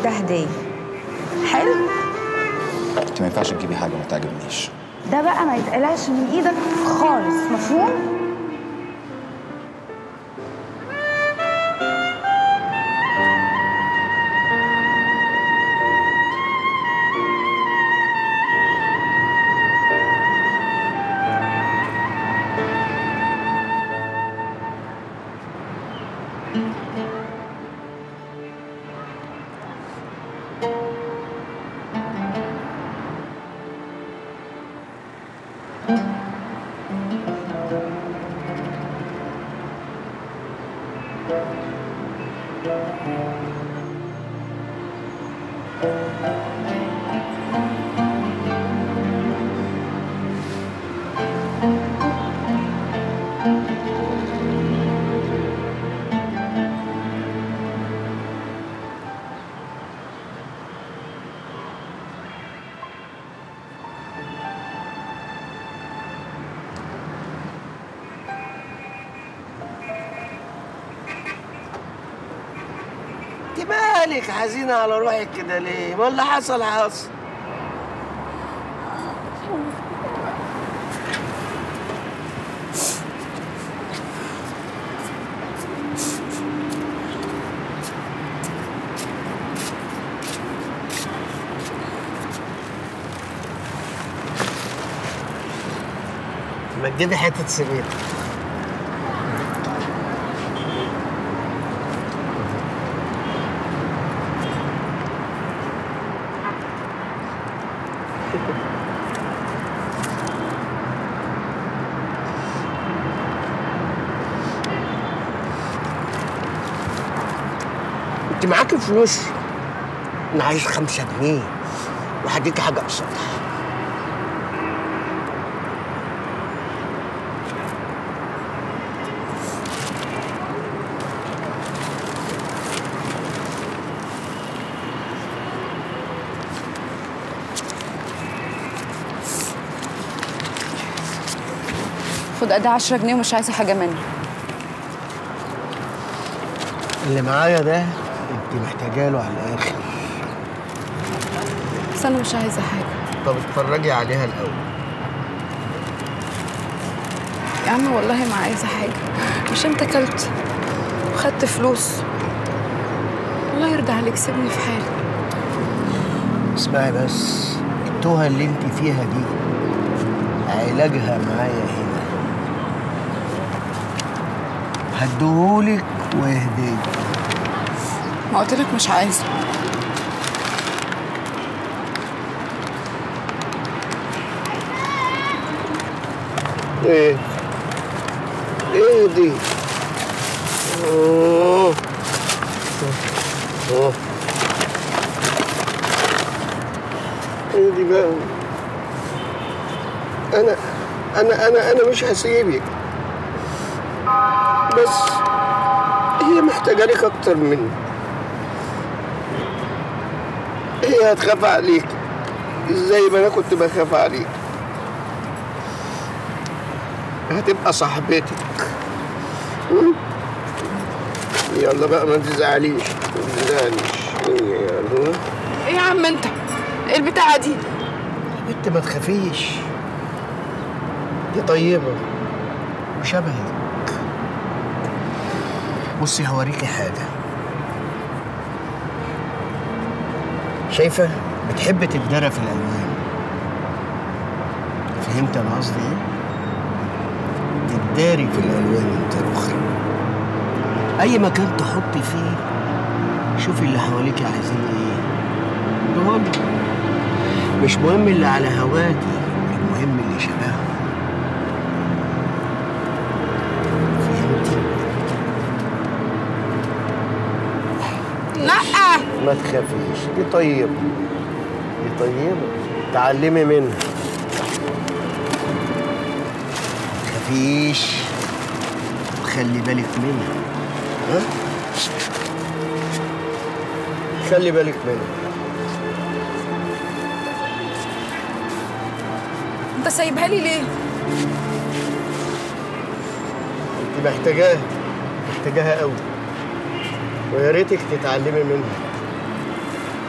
ده هديه حلو انت ما ينفعش تجيبي حاجه ما تعجبنيش ده بقى ما يتقلعش من ايدك خالص مفهوم انت مالك حزينة على روحك كده ليه؟ ما اللي حصل حصل ما تجيبي حتة سميد انت معاكي فلوس انا عايز خمسة جنيه وهديكي حاجة قصادها خد قد 10 جنيه ومش عايزه حاجه منك اللي معايا ده انت محتاجة له على الآخر بس انا مش عايزه حاجه طب اتفرجي عليها الأول يا عم والله ما عايزه حاجه مش انت كلت وخدت فلوس الله يرضى عليك سيبني في حالي اسمعي بس التوهة اللي انت فيها دي علاجها معايا هنا هديهولك ويهديك ما قلت لك مش عايزه ايه ايه دي أوه. أوه. ايه دي بقى انا انا انا انا مش هسيبك بس هي محتاجة لك اكتر مني هي هتخاف عليك زي ما انا كنت بخاف عليك هتبقى صاحبتك م? يلا بقى ما تزعليش ما تزعليش يلا ايه يا عم انت ايه البتاعه دي انت ما تخافيش دي طيبة وشبهك بصي هوريكي حاجة شايفة بتحب تتدرى في الألوان فهمت أنا قصدي إيه؟ تتداري في الألوان أنت الأخرى أي مكان تحطي فيه شوفي اللي حواليك عايزين إيه دول مش مهم اللي على هواكي المهم اللي شبههم فهمتي؟ لا ما تخافيش دي طيبة دي طيبة تعلمي منها ما تخافيش وخلي بالك منها ها؟ خلي بالك منها انت سايبها لي ليه انت محتاجاها محتاجاها قوي ويا ريتك تتعلمي منها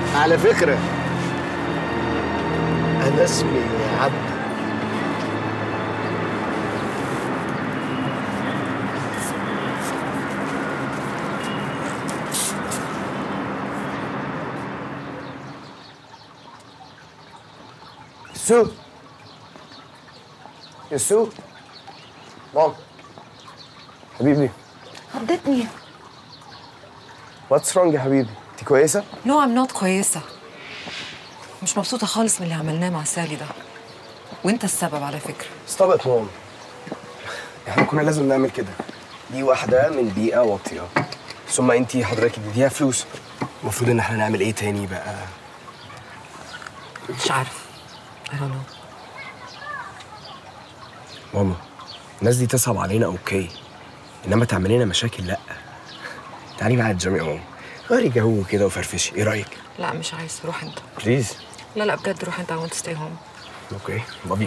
على فكرة أنا اسمي عبد سو يا سو مام حبيبي خضتني واتس رونج يا حبيبي انت كويسه نو ام نوت كويسة مش مبسوطة خالص من اللي عملناه مع سالي ده وانت السبب على فكرة استبقت مام احنا كنا لازم نعمل كده دي واحده من بيئه واطيه ثم انت حضرتك اديتيها فلوس المفروض ان احنا نعمل ايه تاني بقى مش عارف I don't know ماما الناس دي تصعب علينا اوكي انما تعمل لنا مشاكل لا تعالي معايا الجيم يا ماما غيري جو كده وفرفشي ايه رايك لا مش عايز روح انت بليز لا لا بجد روح انت I want to stay home اوكي بابي